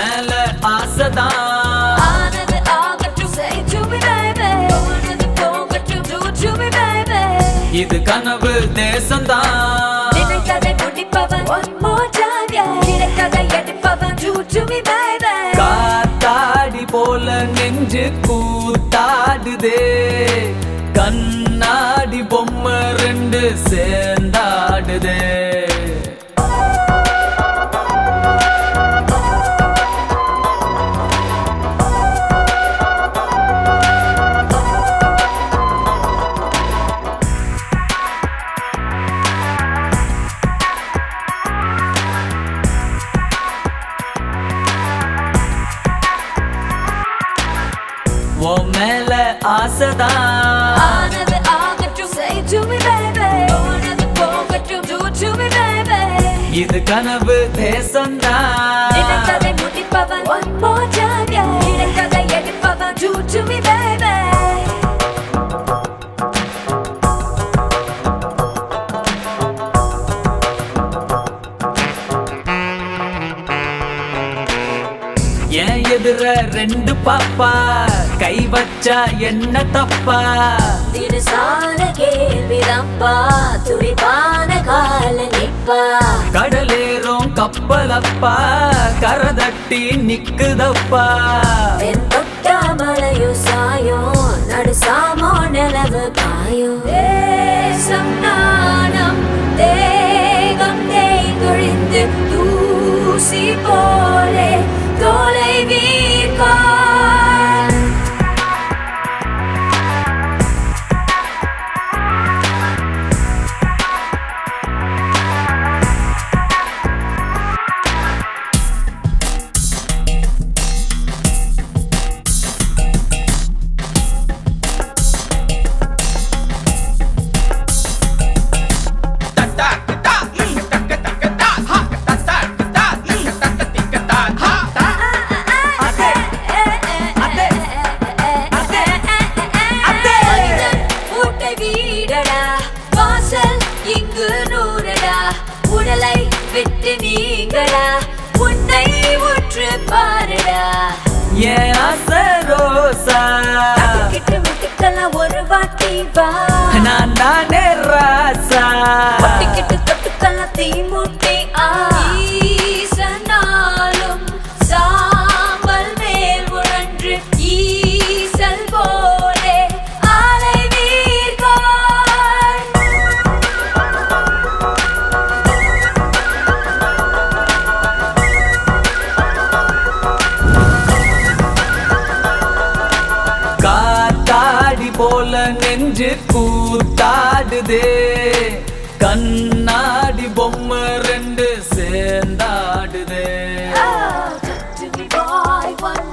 மேல ஆசைதான் ஆனது ஆகட்டும் say to me baby போனது போகட்டும் do to me baby இது கனவு தேசம்தான் நினைத்ததை முடிப்பவன் one more time yeah கிடைத்ததை எடுப்பவன் do to me baby காத்தாடி போல நெஞ்சு கூத்தாடுதே கண்ணாடி பொம்மை ரெண்டு சேர்ந்தாடுதே உன் மேல ஆசைதான் ஆனது ஆகட்டும் say to me baby போனது போகட்டும் do to me baby இது கனவு தேசம்தான் நினைத்ததை முடிப்பவன் one more time yeah கிடைத்ததை எடுப்பவன் do to me baby என் எதிர ரெண்டு பாப்பா கை வச்சா என்ன தப்பா தினசான கேள்விதப்பா துடிப்பான கால நிப்பா கடலேறும் கப்பலப்பா கரை தட்டி நிக்குதப்பா தென் தொட்டா மலையோ சாயோ நடு சாமோ நிலவு காயோ தேசம் நாணம் தேகம் தேய்ந்தொழிந்து தூசி போலே தோலை வீர்கான் மனிதன் ஊட்டை வீடடா வாசல் இங்கு நூறடா உடலை விட்டு நீங்கடா உன்னை உற்று பாருடா என் ஆசை ரோசா கிட்ட முட்டுக்கலாம் ஒரு வாட்டி வா நான் தானே ராசா ஒட்டிக்கிட்டு தொட்டுக்கலாம் தீ மூட்டி ஆ ஈசனாலும் சாம்பல் மேல் உழன்று ஈசல் போலே ஆலை வீர்காய் காத்தாடி போல நெஞ்சு கூத்தாடுதே கண்ணாடி பொம்மை ரெண்டு சேர்ந்தாடுதே Ah, come to me, boy, one